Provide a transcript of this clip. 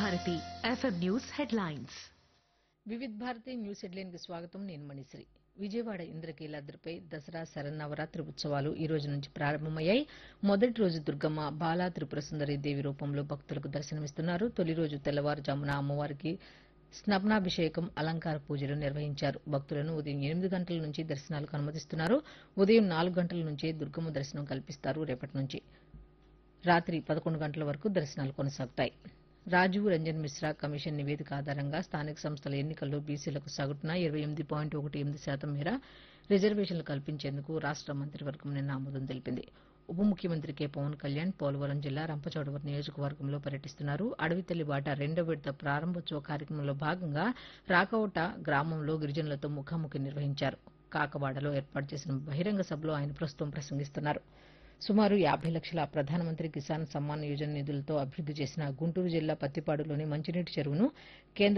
Bharati FM news headlines Vividh Bharati news headline కి స్వాగతం నేను మణిశ్రీ విజయవాడ ఇంద్రకీలాద్రిపై దసరా శరన్నవరాత్రి ఉత్సవాలు ఈ రోజు నుంచి ప్రారంభమయ్యాయి మొదటి రోజు దుర్గమ్మ బాలా త్రిపుర సుందరి దేవి రూపంలో భక్తులకు దర్శనమిస్తున్నారు తొలి రోజు తెల్లవారుజామున అమ్మవారికి స్నపనాభిషేకం అలంకార పూజలు నిర్వహించారు భక్తులను ఉదయం ఎనిమిది గంటల నుంచి దర్శనాలకు అనుమతిస్తున్నారు ఉదయం నాలుగు గంటల నుంచే దుర్గమ్మ దర్శనం కల్పిస్తారు రేపటి నుంచి రాత్రి పదకొండు గంటల వరకు దర్శనాలు కొనసాగుతాయి రాజీవ్ రంజన్ మిశ్రా కమిషన్ నివేదిక ఆధారంగా స్థానిక సంస్థల ఎన్నికల్లో బీసీలకు సగటున ఇరవై ఎనిమిది పాయింట్ ఒకటి ఎనిమిది శాతం మేర రిజర్వేషన్లు కల్పించేందుకు రాష్ట మంత్రివర్గం నిన్న ఆమోదం తెలిపింది ఉప ముఖ్యమంత్రి కె పవన్ కళ్యాణ్ పోలవరం జిల్లా రంపచోడవరం నియోజకవర్గంలో పర్యటిస్తున్నారు అడవితల్లి బాట రెండో విడత ప్రారంభోత్సవ కార్యక్రమంలో భాగంగా రాకౌట గ్రామంలో గిరిజనులతో ముఖాముఖి నిర్వహించారు కాకవాడలో ఏర్పాటు చేసిన బహిరంగ సభలో ఆయన ప్రస్తుతం ప్రసంగిస్తున్నారు సుమారు యాభై లక్షల ప్రధానమంత్రి కిసాన్ సమ్మాన్ యోజన నిధులతో అభివృద్ది చేసిన గుంటూరు జిల్లా పత్తిపాడులోని మంచినీటి చెరువును కేంద్ర